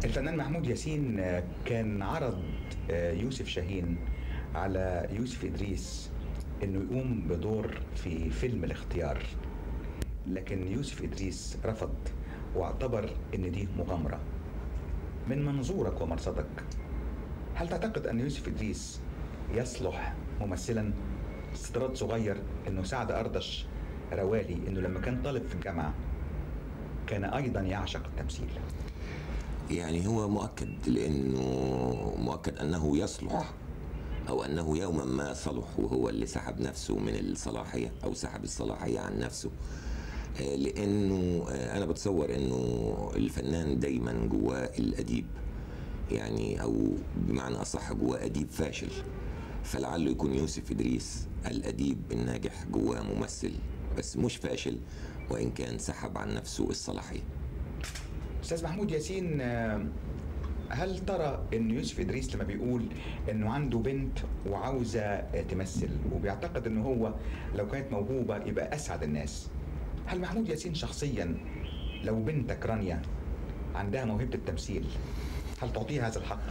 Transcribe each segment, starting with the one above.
الفنان محمود ياسين آه، كان عرض آه، يوسف شاهين على يوسف إدريس إنه يقوم بدور في فيلم الاختيار لكن يوسف إدريس رفض واعتبر إن دي مغامرة من منظورك ومرصدك هل تعتقد أن يوسف إدريس يصلح ممثلا استطراد صغير إنه سعد أردش روالي إنه لما كان طالب في الجامعة كان أيضا يعشق التمثيل يعني هو مؤكد لانه مؤكد انه يصلح او انه يوما ما صلح وهو اللي سحب نفسه من الصلاحيه او سحب الصلاحيه عن نفسه آه، لانه آه، انا بتصور انه الفنان دايما جواه الاديب يعني او بمعنى اصح جواه اديب فاشل فلعله يكون يوسف ادريس الاديب الناجح جواه ممثل بس مش فاشل وان كان سحب عن نفسه الصلاحيه استاذ محمود ياسين آه، هل ترى ان يوسف ادريس لما بيقول انه عنده بنت وعاوزه آه، تمثل وبيعتقد ان هو لو كانت موهوبه يبقى اسعد الناس هل محمود ياسين شخصيا لو بنتك رانيا عندها موهبه التمثيل هل تعطيها هذا الحق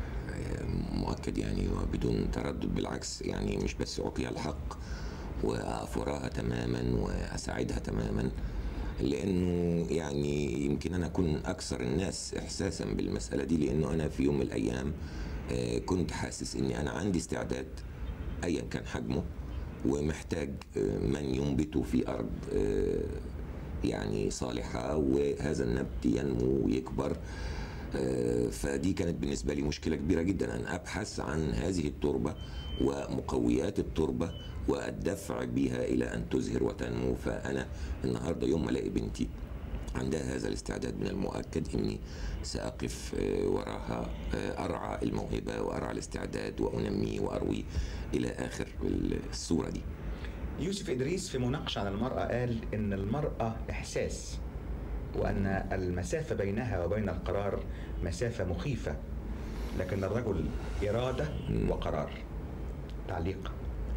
مؤكد يعني وبدون تردد بالعكس يعني مش بس أعطيها الحق وأقف وراها تماما وأساعدها تماما لأنه يعني يمكن أنا أكون أكثر الناس إحساسا بالمسألة دي لأنه أنا في يوم من الأيام آه، كنت حاسس إني أنا عندي استعداد أيا كان حجمه ومحتاج آه، من ينبته في أرض آه، يعني صالحة وهذا النبت ينمو ويكبر آه، فدي كانت بالنسبة لي مشكلة كبيرة جدا أن أبحث عن هذه التربة ومقويات التربة والدفع بها إلى أن تزهر وتنمو فأنا النهاردة يوم ما ألاقي بنتي عندها هذا الاستعداد من المؤكد اني ساقف آه، وراها آه، ارعى الموهبه وارعى الاستعداد وانميه وارويه الى اخر الصوره دي يوسف ادريس في مناقشه عن المراه قال ان المراه احساس وان المسافه بينها وبين القرار مسافه مخيفه لكن الرجل اراده وقرار تعليق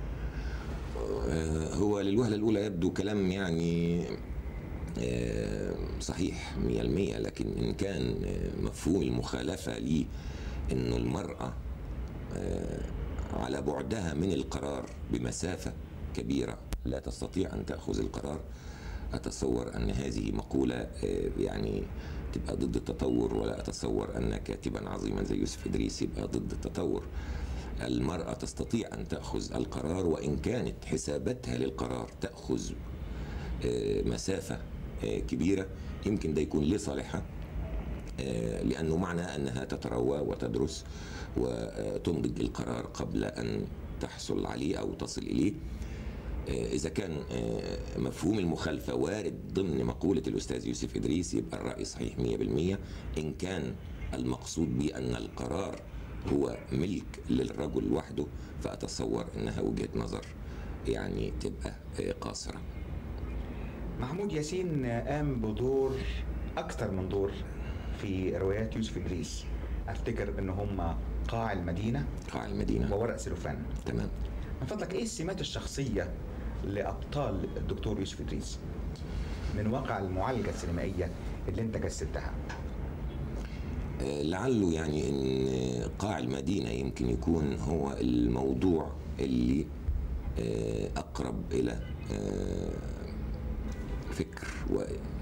آه، هو للوهلة الأولى يبدو كلام يعني آه، صحيح مية المية لكن إن كان آه، مفهوم المخالفة ليه إنه المرأة آه، على بعدها من القرار بمسافة كبيرة لا تستطيع أن تأخذ القرار أتصور أن هذه مقولة آه، يعني تبقى ضد التطور ولا أتصور أن كاتبا عظيما زي يوسف إدريس يبقى ضد التطور المرأة تستطيع أن تأخذ القرار وإن كانت حساباتها للقرار تأخذ آه، مسافة آه، كبيرة يمكن ده يكون لصالحها آه، لأنه معنى أنها تتروى وتدرس وتنضج القرار قبل أن تحصل عليه أو تصل إليه آه، إذا كان آه، مفهوم المخالفة وارد ضمن مقولة الأستاذ يوسف إدريس يبقى الرأي صحيح 100% إن كان المقصود بأن القرار هو ملك للرجل وحده فأتصور أنها وجهة نظر يعني تبقى آه، قاصرة محمود ياسين قام بدور اكثر من دور في روايات يوسف ادريس افتكر ان هم قاع المدينه قاع المدينة وورق سلوفان تمام من فضلك ايه السمات الشخصيه لابطال الدكتور يوسف ادريس من واقع المعالجه السينمائيه اللي انت جسدتها آه، لعله يعني ان قاع المدينه يمكن يكون هو الموضوع اللي آه، اقرب الى آه، فكر و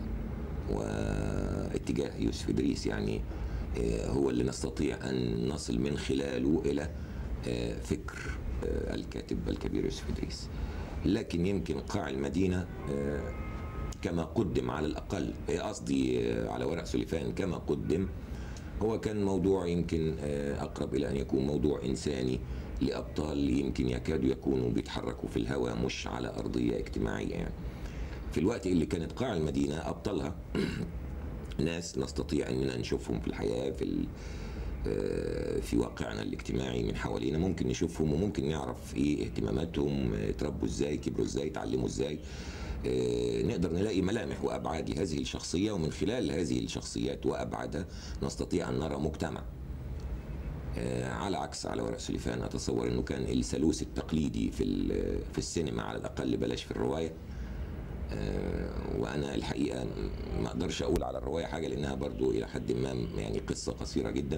واتجاه يوسف ادريس يعني آه، هو اللي نستطيع ان نصل من خلاله الى آه، فكر آه، الكاتب الكبير يوسف ادريس لكن يمكن قاع المدينه آه، كما قدم على الاقل آه، قصدي آه، على ورق سليفان كما قدم هو كان موضوع يمكن آه، اقرب الى ان يكون موضوع انساني لابطال يمكن يكادوا يكونوا بيتحركوا في الهواء مش على ارضيه اجتماعيه يعني في الوقت اللي كانت قاع المدينه ابطالها ناس نستطيع اننا نشوفهم في الحياه في ال- آه، في واقعنا الاجتماعي من حوالينا ممكن نشوفهم وممكن نعرف ايه اهتماماتهم آه، اتربوا ازاي كبروا ازاي اتعلموا ازاي آه، نقدر نلاقي ملامح وابعاد لهذه الشخصيه ومن خلال هذه الشخصيات وابعادها نستطيع ان نرى مجتمع آه، على عكس على ورق سليفان اتصور انه كان الثالوث التقليدي في ال- في السينما على الاقل بلاش في الروايه آه، وانا الحقيقه ما اقدرش اقول على الروايه حاجه لانها برضو الى حد ما يعني قصه قصيره جدا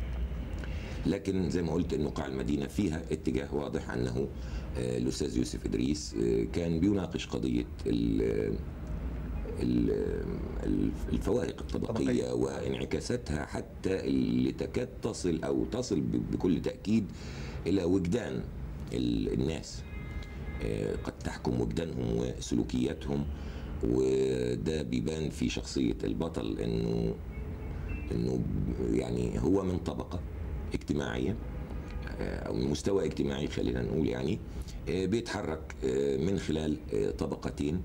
لكن زي ما قلت انه قاع المدينه فيها اتجاه واضح انه آه، الاستاذ يوسف ادريس آه، كان بيناقش قضيه ال- ال- الفوارق الطبقيه طبقية. وانعكاساتها حتى اللي تكاد تصل او تصل ب- بكل تاكيد الى وجدان ال- الناس آه، قد تحكم وجدانهم وسلوكياتهم وده بيبان في شخصيه البطل انه انه ب- يعني هو من طبقه اجتماعيه آه، او من مستوى اجتماعي خلينا نقول يعني آه، بيتحرك آه، من خلال آه، طبقتين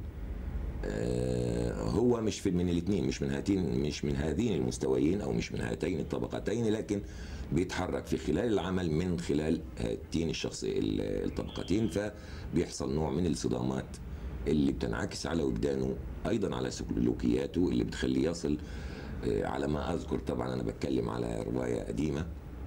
آه، هو مش في من الاثنين مش من هاتين مش من هذين المستويين او مش من هاتين الطبقتين لكن بيتحرك في خلال العمل من خلال هاتين الشخص ال- الطبقتين فبيحصل نوع من الصدامات اللي بتنعكس على وجدانه ايضا على سلوكياته اللي بتخليه يصل آه، على ما اذكر طبعا انا بتكلم على روايه قديمه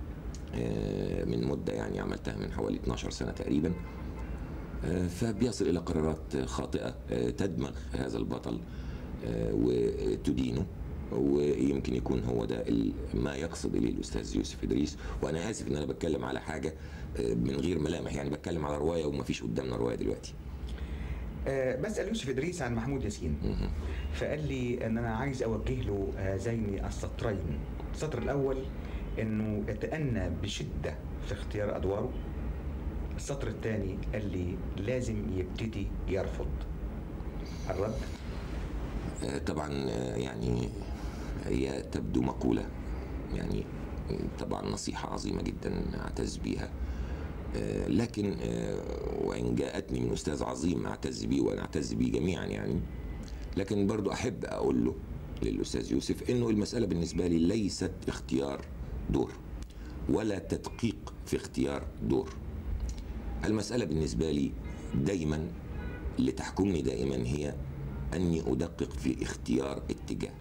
آه، من مده يعني عملتها من حوالي 12 سنه تقريبا آه، فبيصل الى قرارات خاطئه آه، تدمغ هذا البطل آه، وتدينه ويمكن يكون هو ده ال- ما يقصد اليه الاستاذ يوسف ادريس وانا اسف ان انا بتكلم على حاجه آه، من غير ملامح يعني بتكلم على روايه ومفيش قدامنا روايه دلوقتي آه، بسال يوسف ادريس عن محمود ياسين مهم. فقال لي ان انا عايز اوجه له هذين السطرين السطر الاول انه يتأنى بشده في اختيار ادواره السطر الثاني قال لي لازم يبتدي يرفض الرد آه، طبعا آه، يعني هي تبدو مقولة يعني طبعا نصيحة عظيمة جدا أعتز بيها آه، لكن آه، وإن جاءتني من أستاذ عظيم أعتز بيه وأنا أعتز بيه جميعا يعني لكن برضو أحب أقول له للأستاذ يوسف إنه المسألة بالنسبة لي ليست اختيار دور ولا تدقيق في اختيار دور المسألة بالنسبة لي دايما اللي تحكمني دائما هي أني أدقق في اختيار اتجاه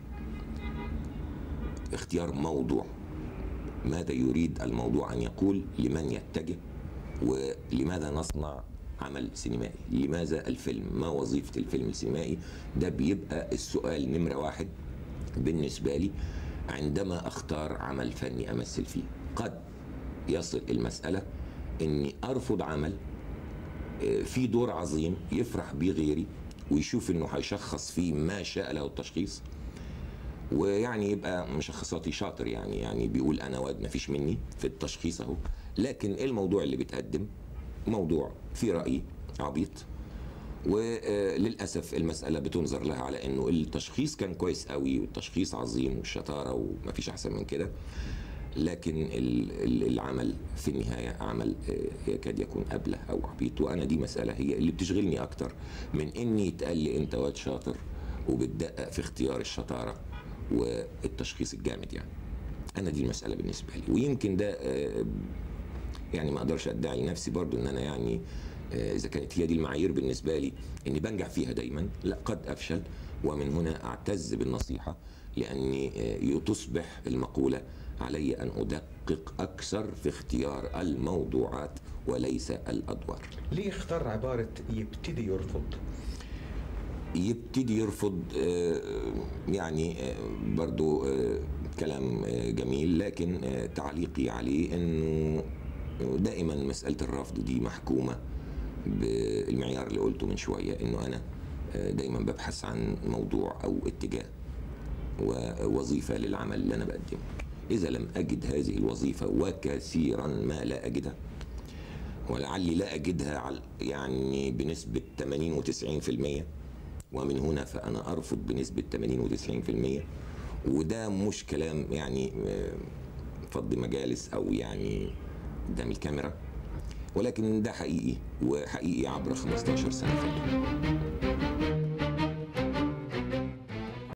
اختيار موضوع ماذا يريد الموضوع أن يقول لمن يتجه ولماذا نصنع عمل سينمائي لماذا الفيلم ما وظيفة الفيلم السينمائي ده بيبقى السؤال نمرة واحد بالنسبة لي عندما أختار عمل فني أمثل فيه قد يصل المسألة أني أرفض عمل آه، في دور عظيم يفرح بيه غيري ويشوف انه هيشخص فيه ما شاء له التشخيص ويعني يبقى مشخصاتي شاطر يعني يعني بيقول انا واد ما فيش مني في التشخيص اهو لكن الموضوع اللي بيتقدم موضوع في رايي عبيط وللاسف المساله بتنظر لها على انه التشخيص كان كويس قوي والتشخيص عظيم والشطاره وما فيش احسن من كده لكن ال- ال- العمل في النهاية عمل آه، يكاد يكون أبله أو عبيط وأنا دي مسألة هي اللي بتشغلني أكتر من إني يتقال لي أنت واد شاطر وبتدقق في اختيار الشطارة والتشخيص الجامد يعني أنا دي المسألة بالنسبة لي ويمكن ده آه، يعني ما أقدرش أدعي لنفسي برضو إن أنا يعني آه، إذا كانت هي دي المعايير بالنسبة لي إني بنجح فيها دايما لا قد أفشل ومن هنا أعتز بالنصيحة لأني آه، تصبح المقولة علي أن أدقق أكثر في اختيار الموضوعات وليس الأدوار ليه اختار عباره يبتدي يرفض يبتدي يرفض آه، يعني آه، برضو آه، كلام آه، جميل لكن آه، تعليقي عليه انه دائما مسألة الرفض دي محكومة بالمعيار اللي قلته من شوية انه انا آه، دايما ببحث عن موضوع او اتجاه ووظيفة للعمل اللي انا بقدمه اذا لم اجد هذه الوظيفة وكثيرا ما لا اجدها ولعلي لا اجدها على يعني بنسبة 80 و90% ومن هنا فأنا أرفض بنسبة 80 و90% وده مش كلام يعني آه، فض مجالس أو يعني قدام الكاميرا ولكن ده حقيقي وحقيقي عبر 15 سنة فاتوا